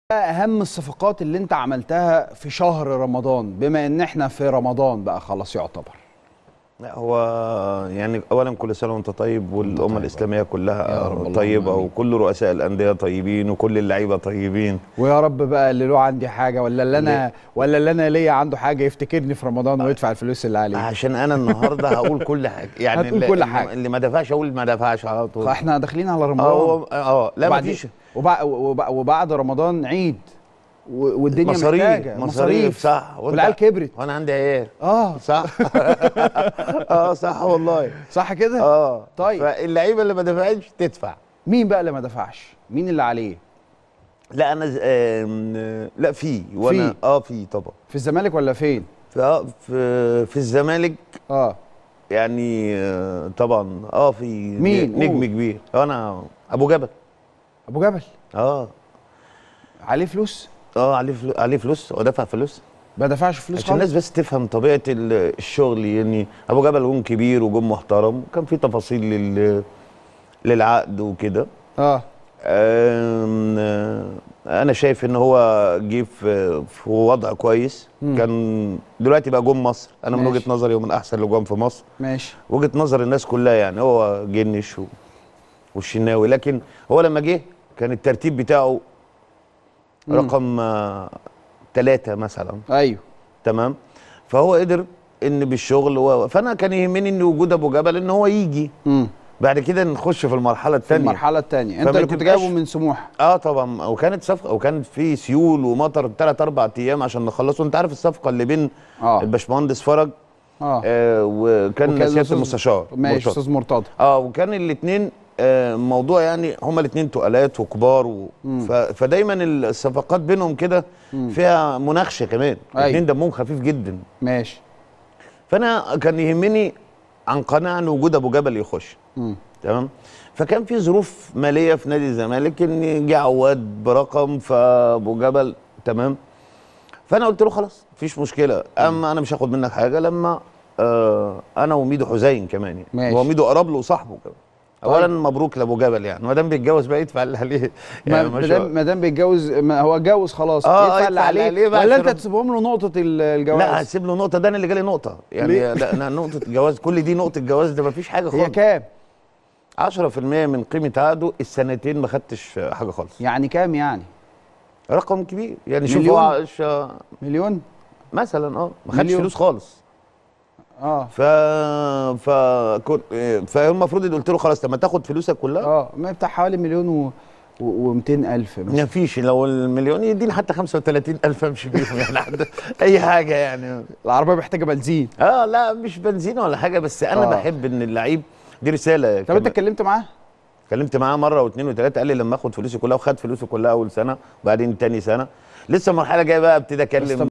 اهم الصفقات اللي انت عملتها في شهر رمضان بما ان احنا في رمضان بقى خلاص يعتبر لا هو يعني اولا كل سنه وانت طيب والامه طيب. الاسلاميه يا كلها رب اللهم طيبه آمين. وكل رؤساء الانديه طيبين وكل اللعيبه طيبين ويا رب بقى اللي له عندي حاجه ولا اللي انا ولا اللي انا ليا عنده حاجه يفتكرني في رمضان ويدفع الفلوس اللي عليه عشان انا النهارده هقول كل حاجه يعني هتقول اللي- كل اللي- حاجة. اللي ما دفعش اقول ما دفعش على طول احنا داخلين على اه رمضان هو- اه لا ما وبعد فيش وبعد, وبعد, وبعد رمضان عيد و- والدنيا مصاريف محتاجه مصاريف صح وأنت- والعيال كبرت وانا عندي عيال اه صح اه صح والله صح كده اه طيب. فاللعيبه اللي ما دفعتش تدفع مين بقى اللي ما دفعش مين اللي عليه لا انا ز... آم، لا في وانا في. اه في طبعا في الزمالك ولا فين في آه، في في الزمالك اه يعني آه، طبعا اه في مين؟ نجم قول. كبير انا ابو جبل ابو جبل اه عليه فلوس اه عليه فلوس عليه فلوس هو دفع فلوس ما دفعش فلوس عشان الناس بس تفهم طبيعه ال- الشغل يعني ابو جبل جون كبير وجون محترم وكان في تفاصيل لل للعقد وكده اه آم، آه، انا شايف ان هو جه في في وضع كويس مم. كان دلوقتي بقى جون مصر انا من ماشي. وجهه نظري هو من احسن الاجوان في مصر ماشي وجهه نظر الناس كلها يعني هو جنش و- والشناوي لكن هو لما جه كان الترتيب بتاعه مم. رقم ثلاثة مثلا ايوه تمام فهو قدر ان بالشغل هو فانا كان يهمني ان وجود ابو جبل ان هو يجي امم بعد كده نخش في المرحله في الثانيه المرحله الثانيه انت فما اللي كنت تبقاش- جايبه من سموحه اه طبعا وكانت صفقه وكانت في سيول ومطر ثلاث اربع ايام عشان نخلصه انت عارف الصفقه اللي بين اه الباشمهندس فرج اه آه وكان وكان سياده الأستاذ- المستشار ماشي مرتضى. استاذ مرتضى اه وكان الاثنين آه موضوع يعني هما الاثنين تقالات وكبار و... مم. ف... فدايما الصفقات بينهم كده مم. فيها مناقشه كمان أيوة. الاثنين دمهم خفيف جدا ماشي فانا كان يهمني عن قناعه ان وجود ابو جبل يخش امم تمام فكان في ظروف ماليه في نادي الزمالك ان جه عواد برقم فابو جبل تمام فانا قلت له خلاص مفيش مشكله اما انا مش هاخد منك حاجه لما آه انا وميدو حسين كمان يعني ماشي. هو ميدو قرب له وصاحبه كمان طيب. اولا مبروك لابو جبل يعني ما دام بيتجوز بقى يدفع اللي عليه يعني ما ما شاء دام ما دام بيتجوز ما هو اتجوز خلاص آه، يدفع يدفع اللي اللي عليه عليه بقى ولا انت عشان- تسيبهم له نقطه ال- الجواز لا هسيب له نقطه ده انا اللي جالي نقطه يعني ليه؟ لا أنا نقطه جواز كل دي نقطه جواز ده مفيش حاجه هي خالص كام 10% من قيمه عقده السنتين ما خدتش حاجه خالص يعني كام يعني رقم كبير يعني شوف مليون؟ هو عايش مليون مثلا اه ما خدش مليون. فلوس خالص اه ف ف كنت فالمفروض قلت له خلاص لما تاخد فلوسك كلها اه ما بتاع حوالي مليون و و200 الف مثلا ما فيش لو المليون يديني حتى 35000 امشي بيهم يعني حد اي حاجه يعني العربيه محتاجه بنزين اه لا مش بنزين ولا حاجه بس انا آه. بحب ان اللعيب دي رساله طب انت اتكلمت معاه اتكلمت معاه مره واثنين وثلاثه قال لي لما اخد فلوسي كلها وخد فلوسه كلها اول سنه وبعدين تاني سنه لسه المرحله الجايه بقى ابتدي بس اكلم طب